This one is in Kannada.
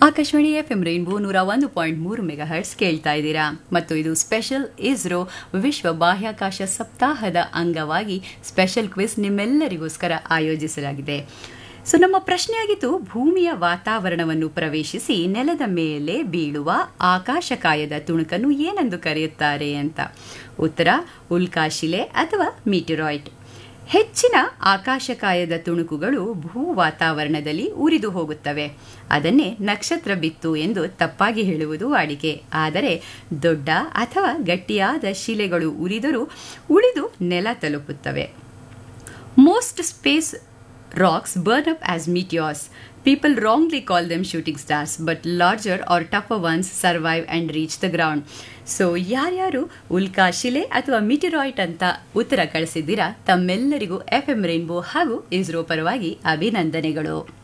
ಆಕಾಶವಾಣಿ ಎಫ್ ಎಂ ರೈನ್ಬೋ ನೂರ ಒಂದು ಪಾಯಿಂಟ್ ಮೂರು ಮೆಗಾ ಹರ್ಟ್ಸ್ ಕೇಳ್ತಾ ಇದ್ದೀರಾ ಮತ್ತು ಇದು ಸ್ಪೆಷಲ್ ಇಸ್ರೋ ವಿಶ್ವ ಬಾಹ್ಯಾಕಾಶ ಸಪ್ತಾಹದ ಅಂಗವಾಗಿ ಸ್ಪೆಷಲ್ ಕ್ವಿಸ್ ನಿಮ್ಮೆಲ್ಲರಿಗೋಸ್ಕರ ಆಯೋಜಿಸಲಾಗಿದೆ ಸೊ ನಮ್ಮ ಪ್ರಶ್ನೆಯಾಗಿತ್ತು ಭೂಮಿಯ ವಾತಾವರಣವನ್ನು ಪ್ರವೇಶಿಸಿ ನೆಲದ ಮೇಲೆ ಬೀಳುವ ಆಕಾಶಕಾಯದ ತುಣುಕನ್ನು ಏನೆಂದು ಕರೆಯುತ್ತಾರೆ ಅಂತ ಉತ್ತರ ಉಲ್ಕಾಶಿಲೆ ಅಥವಾ ಮೀಟಿರಾಯ್ಡ್ ಹೆಚ್ಚಿನ ಆಕಾಶಕಾಯದ ತುಣುಕುಗಳು ಭೂ ವಾತಾವರಣದಲ್ಲಿ ಉರಿದು ಹೋಗುತ್ತವೆ ಅದನ್ನೇ ನಕ್ಷತ್ರ ಬಿತ್ತು ಎಂದು ತಪ್ಪಾಗಿ ಹೇಳುವುದು ವಾಡಿಕೆ ಆದರೆ ದೊಡ್ಡ ಅಥವಾ ಗಟ್ಟಿಯಾದ ಶಿಲೆಗಳು ಉರಿದರೂ ಉಳಿದು ನೆಲ ತಲುಪುತ್ತವೆ most space rocks burn up as meteors. People wrongly call them shooting stars, but larger or tougher ones survive and reach the ground. So ಯಾರ್ಯಾರು ಉಲ್ಕಾ ಶಿಲೆ ಅಥವಾ ಮಿಟಿರಾಯ್ಟ್ ಅಂತ ಉತ್ತರ ಕಳಿಸಿದ್ದೀರಾ ತಮ್ಮೆಲ್ಲರಿಗೂ ಎಫ್ ಎಂ ರೈನ್ಬೋ ಹಾಗೂ ಇಸ್ರೋ ಪರವಾಗಿ ಅಭಿನಂದನೆಗಳು